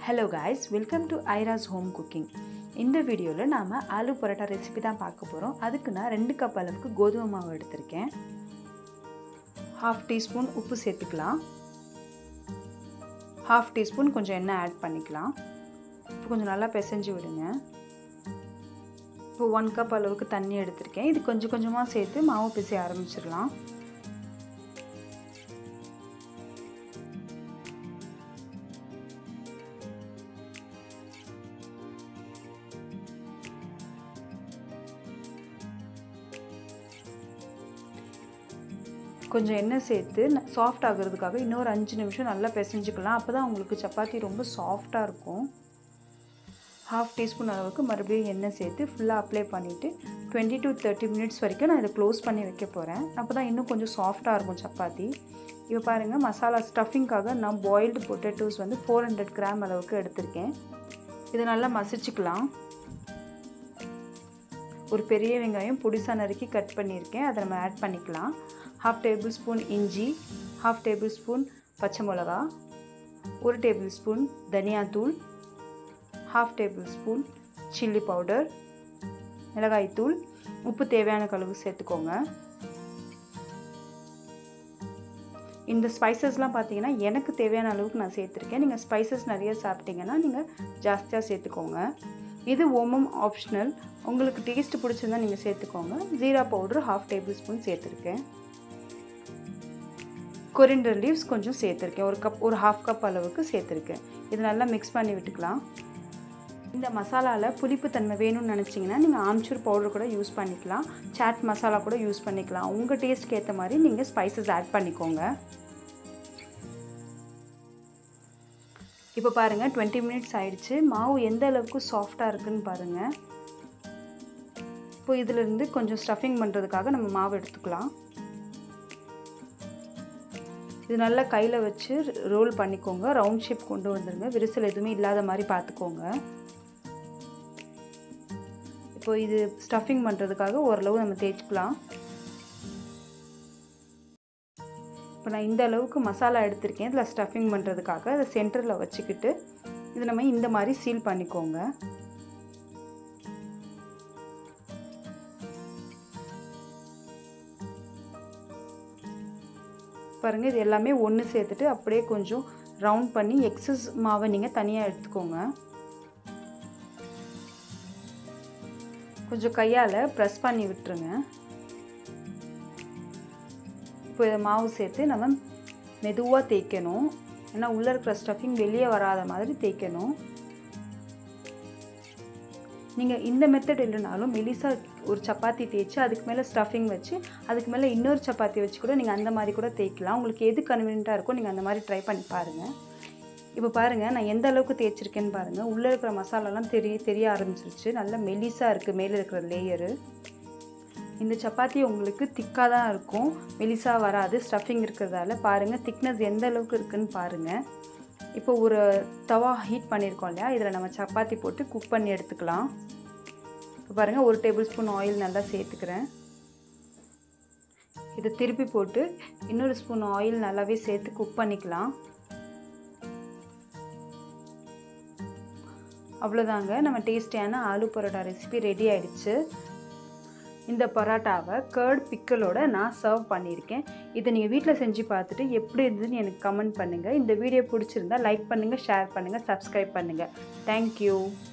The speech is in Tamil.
hello guys welcome to Ira's home cooking இந்த வீடியோவில் நாம் ஆலு பரோட்டா ரெசிபி தான் பார்க்க போகிறோம் அதுக்கு நான் ரெண்டு கப் அளவுக்கு கோதுமை மாவு எடுத்திருக்கேன் ஹாஃப் டீஸ்பூன் உப்பு சேர்த்துக்கலாம் ஹாஃப் டீஸ்பூன் கொஞ்சம் எண்ணெய் ஆட் பண்ணிக்கலாம் இப்போ கொஞ்சம் நல்லா பிசைஞ்சு விடுங்க இப்போ ஒன் கப் அளவுக்கு தண்ணி எடுத்திருக்கேன் இது கொஞ்சம் கொஞ்சமாக சேர்த்து மாவு பிசைய ஆரம்பிச்சிடலாம் கொஞ்சம் எண்ணெய் சேர்த்து சாஃப்ட் ஆகிறதுக்காக இன்னொரு அஞ்சு நிமிஷம் நல்லா பிசைஞ்சுக்கலாம் அப்போ தான் உங்களுக்கு சப்பாத்தி ரொம்ப சாஃப்டாக இருக்கும் ஹாஃப் டீஸ்பூன் அளவுக்கு மறுபடியும் எண்ணெய் சேர்த்து ஃபுல்லாக அப்ளை பண்ணிவிட்டு டுவெண்ட்டி டு தேர்ட்டி மினிட்ஸ் வரைக்கும் நான் இதை க்ளோஸ் பண்ணி வைக்க போகிறேன் அப்போ தான் இன்னும் கொஞ்சம் சாஃப்டாக இருக்கும் சப்பாத்தி இப்போ பாருங்கள் மசாலா ஸ்டஃபிங்காக நான் பாயில்டு பொட்டேட்டோஸ் வந்து ஃபோர் ஹண்ட்ரட் கிராம் அளவுக்கு எடுத்திருக்கேன் இதை நல்லா மசிச்சுக்கலாம் ஒரு பெரிய வெங்காயம் புடிசாக நறுக்கி கட் பண்ணியிருக்கேன் அதை நம்ம ஆட் பண்ணிக்கலாம் ஹாஃப் டேபிள் ஸ்பூன் இஞ்சி ஹாஃப் டேபிள் ஸ்பூன் பச்சை மிளகா ஒரு டேபிள் ஸ்பூன் தனியாத்தூள் half tablespoon chilli powder மிளகாய்த்தூள் உப்பு தேவையான கழுவு சேர்த்துக்கோங்க இந்த ஸ்பைசஸ்லாம் பார்த்தீங்கன்னா எனக்கு தேவையான அளவுக்கு நான் சேர்த்துருக்கேன் நீங்கள் ஸ்பைசஸ் நிறைய சாப்பிட்டீங்கன்னா நீங்கள் ஜாஸ்தியாக சேர்த்துக்கோங்க இது ஓமம் ஆப்ஷனல் உங்களுக்கு டேஸ்ட் பிடிச்சிருந்தா நீங்கள் சேர்த்துக்கோங்க ஜீரா பவுடர் ஹாஃப் டேபிள் ஸ்பூன் சேர்த்துருக்கேன் கொரிண்டர் லீவ்ஸ் கொஞ்சம் சேர்த்துருக்கேன் ஒரு கப் ஒரு ஹாஃப் கப் அளவுக்கு சேர்த்துருக்கேன் இது நல்லா மிக்ஸ் பண்ணி விட்டுக்கலாம் இந்த மசாலாவில் புளிப்பு தன்மை வேணும்னு நினச்சிங்கன்னா நீங்கள் ஆம்ச்சூர் பவுடர் கூட யூஸ் பண்ணிக்கலாம் சாட் மசாலா கூட யூஸ் பண்ணிக்கலாம் உங்கள் டேஸ்ட்க்கு ஏற்ற மாதிரி நீங்கள் ஸ்பைசஸ் ஆட் பண்ணிக்கோங்க இப்போ பாருங்கள் டுவெண்ட்டி மினிட்ஸ் ஆயிடுச்சு மாவு எந்த அளவுக்கு சாஃப்டாக இருக்குன்னு பாருங்கள் இப்போ இதிலிருந்து கொஞ்சம் ஸ்டஃபிங் பண்ணுறதுக்காக நம்ம மாவு எடுத்துக்கலாம் இது நல்லா கையில் வச்சு ரோல் பண்ணிக்கோங்க ரவுண்ட் ஷேப் கொண்டு வந்துடுங்க விரிசல் எதுவுமே இல்லாத மாதிரி பார்த்துக்கோங்க இப்போ இது ஸ்டஃபிங் பண்ணுறதுக்காக ஓரளவு நம்ம தேய்ச்சிக்கலாம் இப்போ நான் இந்த அளவுக்கு மசாலா எடுத்திருக்கேன் இதில் ஸ்டஃபிங் பண்ணுறதுக்காக அதை சென்டரில் வச்சுக்கிட்டு இது நம்ம இந்த மாதிரி சீல் பண்ணிக்கோங்க பாருங்கள் இது எல்லாமே ஒன்று சேர்த்துட்டு அப்படியே கொஞ்சம் ரவுண்ட் பண்ணி எக்ஸஸ் மாவை நீங்கள் தனியாக எடுத்துக்கோங்க கொஞ்சம் கையால் ப்ரெஸ் பண்ணி விட்டுருங்க இப்போ இதை மாவு சேர்த்து நம்ம மெதுவாக தேய்க்கணும் ஏன்னா உள்ளே இருக்கிற ஸ்டஃபிங் வெளியே வராத மாதிரி தேய்க்கணும் நீங்கள் இந்த மெத்தட் இல்லைனாலும் மெலிசாக ஒரு சப்பாத்தி தேய்ச்சி அதுக்கு மேலே ஸ்டஃபிங் வச்சு அதுக்கு மேலே இன்னொரு சப்பாத்தி வச்சு கூட நீங்கள் அந்த மாதிரி கூட தேய்க்கலாம் உங்களுக்கு எது கன்வீனியண்ட்டாக இருக்கோ நீங்கள் அந்த மாதிரி ட்ரை பண்ணி பாருங்கள் இப்போ பாருங்கள் நான் எந்த அளவுக்கு தேய்ச்சிருக்கேன்னு பாருங்கள் உள்ளே இருக்கிற மசாலாலாம் தெரிய தெரிய ஆரம்பிச்சிருச்சு நல்லா மெலிசாக இருக்குது மேலே இருக்கிற லேயரு இந்த சப்பாத்தி உங்களுக்கு திக்காக தான் இருக்கும் மெலிசாக வராது ஸ்டஃபிங் இருக்கிறதால பாருங்கள் திக்னஸ் எந்த அளவுக்கு இருக்குதுன்னு பாருங்கள் இப்போ ஒரு தவா ஹீட் பண்ணியிருக்கோம் இல்லையா இதில் நம்ம சப்பாத்தி போட்டு குக் பண்ணி எடுத்துக்கலாம் இப்போ பாருங்கள் ஒரு டேபிள் ஸ்பூன் ஆயில் நல்லா சேர்த்துக்கிறேன் இதை திருப்பி போட்டு இன்னொரு ஸ்பூன் ஆயில் நல்லாவே சேர்த்து குக் பண்ணிக்கலாம் அவ்வளோதாங்க நம்ம டேஸ்டியான ஆலு பரோட்டா ரெசிபி ரெடி ஆயிடுச்சு இந்த பரோட்டாவை கேர்ட் பிக்கலோட நான் சர்வ் பண்ணியிருக்கேன் இதை நீங்கள் வீட்டில் செஞ்சு பார்த்துட்டு எப்படி இருந்ததுன்னு எனக்கு கமெண்ட் பண்ணுங்கள் இந்த வீடியோ பிடிச்சிருந்தா லைக் பண்ணுங்கள் ஷேர் பண்ணுங்கள் சப்ஸ்கிரைப் பண்ணுங்கள் தேங்க்யூ